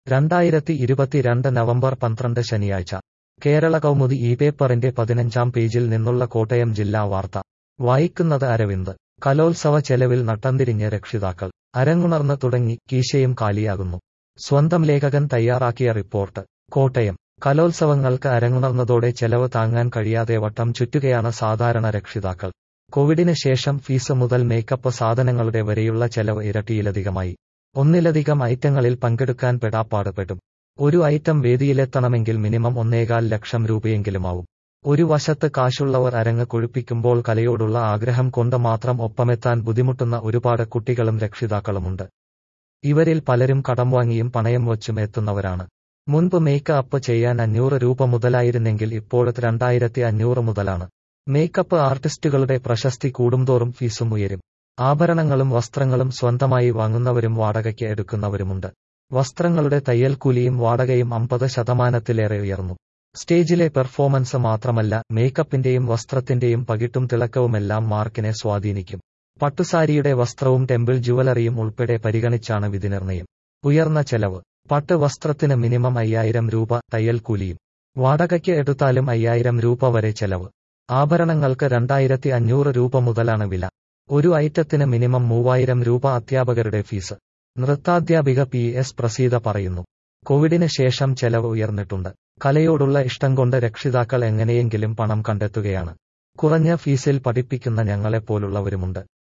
രണ്ടായിരത്തി ഇരുപത്തിരണ്ട് നവംബർ പന്ത്രണ്ട് ശനിയാഴ്ച കേരള കൗമുദി ഈ പേപ്പറിന്റെ പതിനഞ്ചാം പേജിൽ നിന്നുള്ള കോട്ടയം ജില്ലാ വാർത്ത വായിക്കുന്നത് അരവിന്ദ് കലോത്സവ ചെലവിൽ നട്ടംതിരിഞ്ഞ് രക്ഷിതാക്കൾ അരങ്ങുണർന്ന് തുടങ്ങി കീശയും കാലിയാകുന്നു സ്വന്തം ലേഖകൻ തയ്യാറാക്കിയ റിപ്പോർട്ട് കോട്ടയം കലോത്സവങ്ങൾക്ക് അരങ്ങുണർന്നതോടെ ചെലവ് താങ്ങാൻ കഴിയാതെ വട്ടം ചുറ്റുകയാണ് സാധാരണ രക്ഷിതാക്കൾ കോവിഡിന് ശേഷം ഫീസ് മുതൽ മേക്കപ്പ് സാധനങ്ങളുടെ വരെയുള്ള ചെലവ് ഇരട്ടിയിലധികമായി ഒന്നിലധികം ഐറ്റങ്ങളിൽ പങ്കെടുക്കാൻ പെടാപ്പാട് പെടും ഒരു ഐറ്റം വേദിയിലെത്തണമെങ്കിൽ മിനിമം ഒന്നേകാൽ ലക്ഷം രൂപയെങ്കിലുമാവും ഒരു വശത്ത് കാശുള്ളവർ അരങ്ങ് കൊഴുപ്പിക്കുമ്പോൾ കലയോടുള്ള ആഗ്രഹം കൊണ്ട് മാത്രം ഒപ്പമെത്താൻ ബുദ്ധിമുട്ടുന്ന ഒരുപാട് കുട്ടികളും രക്ഷിതാക്കളുമുണ്ട് ഇവരിൽ പലരും കടം വാങ്ങിയും പണയം വച്ചും എത്തുന്നവരാണ് മുൻപ് മേക്ക് അപ്പ് ചെയ്യാൻ അഞ്ഞൂറ് രൂപ മുതലായിരുന്നെങ്കിൽ ഇപ്പോൾ രണ്ടായിരത്തി അഞ്ഞൂറ് മുതലാണ് മേക്കപ്പ് ആർട്ടിസ്റ്റുകളുടെ പ്രശസ്തി കൂടുംതോറും ഫീസും ഉയരും ആഭരണങ്ങളും വസ്ത്രങ്ങളും സ്വന്തമായി വാങ്ങുന്നവരും വാടകയ്ക്ക് എടുക്കുന്നവരുമുണ്ട് വസ്ത്രങ്ങളുടെ തയ്യൽ കൂലിയും വാടകയും അമ്പത് ശതമാനത്തിലേറെ ഉയർന്നു സ്റ്റേജിലെ പെർഫോമൻസ് മാത്രമല്ല മേക്കപ്പിന്റെയും വസ്ത്രത്തിന്റെയും പകിട്ടും തിളക്കവുമെല്ലാം മാർക്കിനെ സ്വാധീനിക്കും പട്ടുസാരിയുടെ വസ്ത്രവും ടെമ്പിൾ ജുവലറിയും ഉൾപ്പെടെ പരിഗണിച്ചാണ് വിധിനിർണയം ഉയർന്ന ചെലവ് പട്ട് വസ്ത്രത്തിന് മിനിമം അയ്യായിരം രൂപ തയ്യൽ കൂലിയും വാടകയ്ക്ക് എടുത്താലും അയ്യായിരം രൂപ വരെ ചെലവ് ആഭരണങ്ങൾക്ക് രണ്ടായിരത്തി അഞ്ഞൂറ് രൂപ മുതലാണ് വില ഒരു ഐറ്റത്തിന് മിനിമം മൂവായിരം രൂപ അധ്യാപകരുടെ ഫീസ് നൃത്താധ്യാപിക പി എസ് പ്രസീത പറയുന്നു കോവിഡിന് ശേഷം ചെലവ് ഉയർന്നിട്ടുണ്ട് കലയോടുള്ള ഇഷ്ടം കൊണ്ട് രക്ഷിതാക്കൾ എങ്ങനെയെങ്കിലും പണം കണ്ടെത്തുകയാണ് കുറഞ്ഞ ഫീസിൽ പഠിപ്പിക്കുന്ന ഞങ്ങളെപ്പോലുള്ളവരുമുണ്ട്